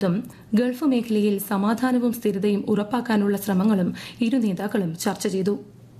ും ഗൾഫ് മേഖലയിൽ സമാധാനവും സ്ഥിരതയും ഉറപ്പാക്കാനുള്ള ശ്രമങ്ങളും ഇരു നേതാക്കളും ചർച്ച ചെയ്തു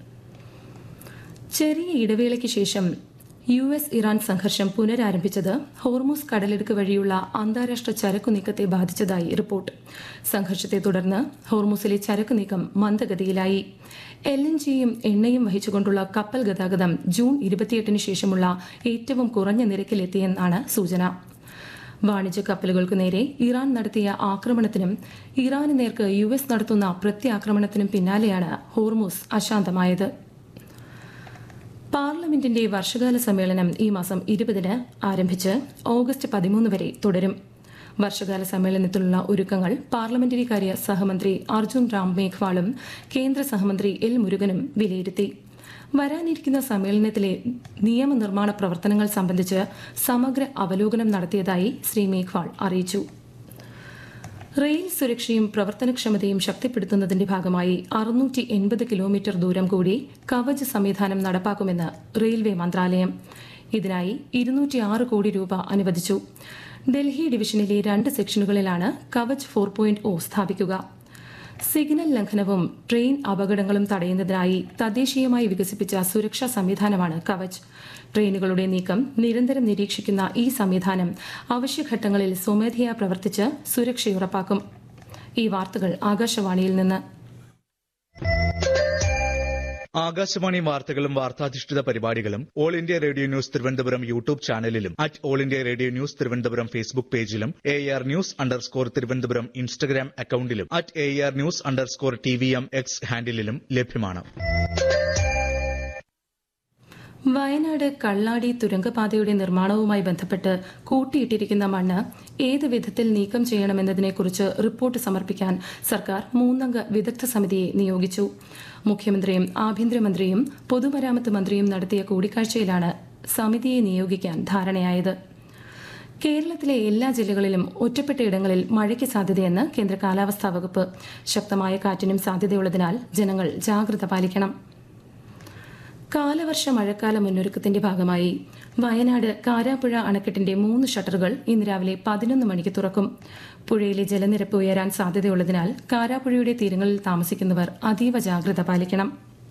ചെറിയ ഇടവേളയ്ക്ക് ശേഷം യു എസ് ഇറാൻ സംഘർഷം പുനരാരംഭിച്ചത് ഹോർമൂസ് കടലിടുക്ക് വഴിയുള്ള അന്താരാഷ്ട്ര ചരക്കു നീക്കത്തെ ബാധിച്ചതായി റിപ്പോർട്ട് സംഘർഷത്തെ തുടർന്ന് ഹോർമൂസിലെ ചരക്കു നീക്കം മന്ദഗതിയിലായി എൽ എൻ ജിയും എണ്ണയും വഹിച്ചുകൊണ്ടുള്ള കപ്പൽ ഗതാഗതം ജൂൺ ഇരുപത്തിയെട്ടിന് ശേഷമുള്ള ഏറ്റവും കുറഞ്ഞ നിരക്കിലെത്തിയെന്നാണ് സൂചന വാണിജ്യ കപ്പലുകൾക്കു നേരെ ഇറാൻ നടത്തിയ ആക്രമണത്തിനും ഇറാന് നേർക്ക് യു എസ് നടത്തുന്ന പ്രത്യാക്രമണത്തിനും പിന്നാലെയാണ് ഹോർമൂസ് അശാന്തമായത് പാർലമെന്റിന്റെ വർഷകാല സമ്മേളനം ഈ മാസം ഇരുപതിന് ആരംഭിച്ച് ഓഗസ്റ്റ് പതിമൂന്ന് വരെ തുടരും വർഷകാല സമ്മേളനത്തിലുള്ള ഒരുക്കങ്ങൾ പാർലമെന്ററി കാര്യ സഹമന്ത്രി അർജുൻ റാം മേഘ്വാളും കേന്ദ്ര സഹമന്ത്രി എൽ മുരുകനും വിലയിരുത്തി വരാനിരിക്കുന്ന സമ്മേളനത്തിലെ നിയമനിർമ്മാണ പ്രവർത്തനങ്ങൾ സംബന്ധിച്ച് സമഗ്ര അവലോകനം നടത്തിയതായി ശ്രീ മേഘ്വാൾ അറിയിച്ചു റെയിൽ സുരക്ഷയും പ്രവർത്തനക്ഷമതയും ശക്തിപ്പെടുത്തുന്നതിന്റെ ഭാഗമായി അറുന്നൂറ്റി എൺപത് കിലോമീറ്റർ ദൂരം കൂടി കവച് സംവിധാനം നടപ്പാക്കുമെന്ന് റെയിൽവേ മന്ത്രാലയം ഇതിനായി ഇരുന്നൂറ്റിയാറ് കോടി രൂപ അനുവദിച്ചു ഡൽഹി ഡിവിഷനിലെ രണ്ട് സെക്ഷനുകളിലാണ് കവച് ഫോർ പോയിന്റ് ഒ സ്ഥാപിക്കുക സിഗ്നൽ ലംഘനവും ട്രെയിൻ അപകടങ്ങളും തടയുന്നതിനായി തദ്ദേശീയമായി വികസിപ്പിച്ച സുരക്ഷാ സംവിധാനമാണ് കവച് ട്രെയിനുകളുടെ നീക്കം നിരന്തരം നിരീക്ഷിക്കുന്ന ഈ സംവിധാനം അവശ്യഘട്ടങ്ങളിൽ സ്വമേധയാ പ്രവർത്തിച്ച് സുരക്ഷയുറപ്പാക്കും ഈ വാർത്തകൾ ആകാശവാണിയിൽ നിന്ന് ആകാശവാണി വാർത്തകളും വാർത്താധിഷ്ഠിത പരിപാടികളും all India radio news Thiruvananthapuram YouTube ചാനലിലും at all India radio news Thiruvananthapuram Facebook പേജിലും A R news underscore Thiruvananthapuram Instagram അക്കൌണ്ടിലും at A R news underscore T V M X ഹാൻഡിലും ലഭ്യമാണ് വയനാട് കള്ളാടി തുരങ്കപാതയുടെ നിർമ്മാണവുമായി ബന്ധപ്പെട്ട് കൂട്ടിയിട്ടിരിക്കുന്ന മണ്ണ് ഏത് വിധത്തിൽ നീക്കം ചെയ്യണമെന്നതിനെക്കുറിച്ച് റിപ്പോർട്ട് സമർപ്പിക്കാൻ സർക്കാർ മൂന്നംഗ വിദഗ്ധ സമിതിയെ നിയോഗിച്ചു മുഖ്യമന്ത്രിയും ആഭ്യന്തരമന്ത്രിയും പൊതുമരാമത്ത് മന്ത്രിയും നടത്തിയ കൂടിക്കാഴ്ചയിലാണ് സമിതിയെ നിയോഗിക്കാൻ ധാരണയായത് കേരളത്തിലെ എല്ലാ ജില്ലകളിലും ഒറ്റപ്പെട്ട ഇടങ്ങളിൽ മഴയ്ക്ക് സാധ്യതയെന്ന് കേന്ദ്ര കാലാവസ്ഥാ വകുപ്പ് ശക്തമായ കാറ്റിനും സാധ്യതയുള്ളതിനാൽ ജനങ്ങൾ ജാഗ്രത പാലിക്കണം കാലവർഷ മഴക്കാല മുന്നൊരുക്കത്തിന്റെ ഭാഗമായി വയനാട് കാരാപ്പുഴ അണക്കെട്ടിന്റെ മൂന്ന് ഷട്ടറുകൾ ഇന്ന് രാവിലെ പതിനൊന്ന് മണിക്ക് തുറക്കും പുഴയിലെ ജലനിരപ്പ് ഉയരാൻ സാധ്യതയുള്ളതിനാൽ കാരാപ്പുഴയുടെ തീരങ്ങളിൽ താമസിക്കുന്നവർ അതീവ ജാഗ്രത പാലിക്കണം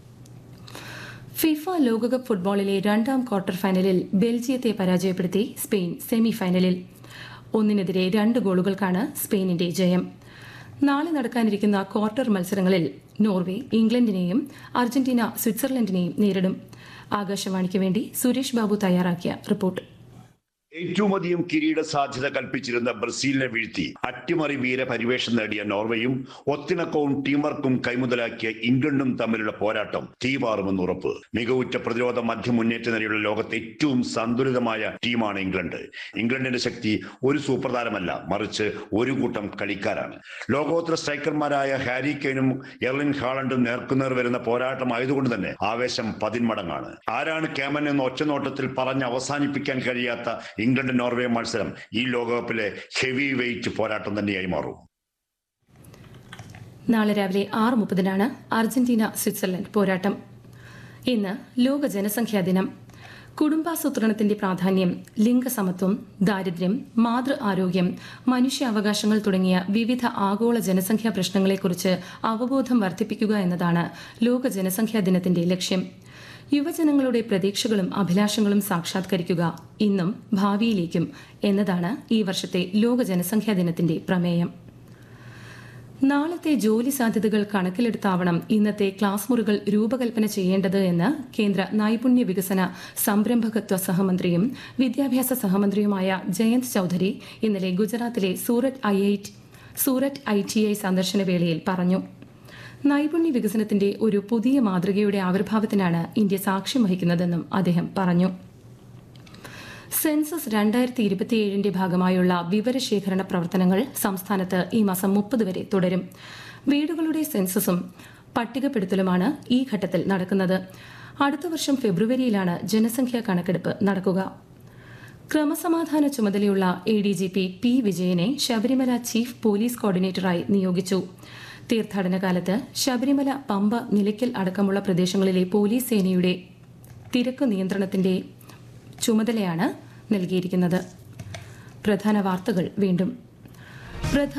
ഫിഫ ലോകകപ്പ് ഫുട്ബോളിലെ രണ്ടാം ക്വാർട്ടർ ഫൈനലിൽ ബെൽജിയത്തെ പരാജയപ്പെടുത്തി സ്പെയിൻ സെമി ഫൈനലിൽ ഒന്നിനെതിരെ രണ്ട് ഗോളുകൾക്കാണ് സ്പെയിനിന്റെ ജയം നാളെ നടക്കാനിരിക്കുന്ന ക്വാർട്ടർ മത്സരങ്ങളിൽ നോർവേ ഇംഗ്ലണ്ടിനെയും അർജന്റീന സ്വിറ്റ്സർലൻഡിനെയും നേരിടും ആകാശവാണിക്ക് വേണ്ടി സുരേഷ് ബാബു തയ്യാറാക്കിയ റിപ്പോർട്ട് ഏറ്റവും അധികം കിരീട സാധ്യത കൽപ്പിച്ചിരുന്ന ബ്രസീലിനെ വീഴ്ത്തി അട്ടിമറി വീര പരിവേഷം നേടിയ നോർവേയും ഒത്തിണക്കവും ടീം വർക്കും കൈമുതലാക്കിയ ഇംഗ്ലണ്ടും തമ്മിലുള്ള പോരാട്ടം തീപാറുമെന്ന് ഉറപ്പ് മികവുറ്റ പ്രതിരോധ മധ്യ മുന്നേറ്റ നിലയുള്ള ലോകത്തെ ഏറ്റവും സന്തുലിതമായ ടീമാണ് ഇംഗ്ലണ്ട് ഇംഗ്ലണ്ടിന്റെ ശക്തി ഒരു സൂപ്പർ താരമല്ല മറിച്ച് ഒരു കൂട്ടം കളിക്കാരാണ് ലോകോത്തര സ്ട്രൈക്കർമാരായ ഹാരി കെയ്നും എർലിൻ ഹാളണ്ടും നേർക്കുനേർ വരുന്ന പോരാട്ടം ആയതുകൊണ്ട് തന്നെ ആവേശം പതിന്മടങ്ങാണ് ആരാണ് കേമൻ എന്ന് ഒറ്റനോട്ടത്തിൽ പറഞ്ഞ് അവസാനിപ്പിക്കാൻ കഴിയാത്ത ഇംഗ്ലണ്ട് നോർവേ മത്സരം ഈ ലോകകപ്പിലെ ഹെവി വെയിറ്റ് പോരാട്ടം തന്നെയായി മാറും നാളെ രാവിലെ ആറ് മുപ്പതിനാണ് അർജന്റീന സ്വിറ്റ്സർലൻഡ് പോരാട്ടം ഇന്ന് ലോക ജനസംഖ്യാ ദിനം കുടുംബാസൂത്രണത്തിന്റെ പ്രാധാന്യം ലിംഗസമത്വം ദാരിദ്ര്യം മാതൃ ആരോഗ്യം മനുഷ്യാവകാശങ്ങൾ തുടങ്ങിയ വിവിധ ആഗോള ജനസംഖ്യാ പ്രശ്നങ്ങളെക്കുറിച്ച് അവബോധം വർദ്ധിപ്പിക്കുക എന്നതാണ് ലോക ജനസംഖ്യാ ദിനത്തിന്റെ ലക്ഷ്യം യുവജനങ്ങളുടെ പ്രതീക്ഷകളും അഭിലാഷങ്ങളും സാക്ഷാത്കരിക്കുക ഇന്നും ഭാവിയിലേക്കും എന്നതാണ് ഈ വർഷത്തെ ലോക ജനസംഖ്യാ ദിനത്തിന്റെ പ്രമേയം നാളത്തെ ജോലി സാധ്യതകൾ കണക്കിലെടുത്താവണം ഇന്നത്തെ ക്ലാസ് മുറികൾ രൂപകൽപ്പന ചെയ്യേണ്ടത് എന്ന് കേന്ദ്ര നൈപുണ്യ വികസന സംരംഭകത്വ സഹമന്ത്രിയും വിദ്യാഭ്യാസ സഹമന്ത്രിയുമായ ജയന്ത് ചൌധരി ഇന്നലെ ഗുജറാത്തിലെ Surat I Surat I T I സന്ദർശന വേളയിൽ പറഞ്ഞു നൈപുണ്യ വികസനത്തിന്റെ ഒരു പുതിയ മാതൃകയുടെ ആവിർഭാവത്തിനാണ് ഇന്ത്യ സാക്ഷ്യം വഹിക്കുന്നതെന്നും അദ്ദേഹം പറഞ്ഞു സെൻസസ് രണ്ടായിരത്തി ഇരുപത്തിയേഴിന്റെ ഭാഗമായുള്ള വിവരശേഖരണ പ്രവർത്തനങ്ങൾ സംസ്ഥാനത്ത് ഈ മാസം മുപ്പത് വരെ തുടരും വീടുകളുടെ സെൻസസും പട്ടികപ്പെടുത്തലുമാണ് ഈ ഘട്ടത്തിൽ നടക്കുന്നത് അടുത്ത വർഷം ഫെബ്രുവരിയിലാണ് ജനസംഖ്യാ കണക്കെടുപ്പ് നടക്കുക ക്രമസമാധാന ചുമതലയുള്ള A D G P P വിജയനെ ശബരിമല ചീഫ് പോലീസ് കോർഡിനേറ്ററായി നിയോഗിച്ചു തീർത്ഥാടന കാലത്ത് ശബരിമല പമ്പ നിലയ്ക്കൽ അടക്കമുള്ള പ്രദേശങ്ങളിലെ പോലീസ് സേനയുടെ തിരക്ക് നിയന്ത്രണത്തിന്റെ ചുമതലയാണ് നൽകിയിരിക്കുന്നത് പ്രധാന വാർത്തകൾ വീണ്ടും പ്രധാന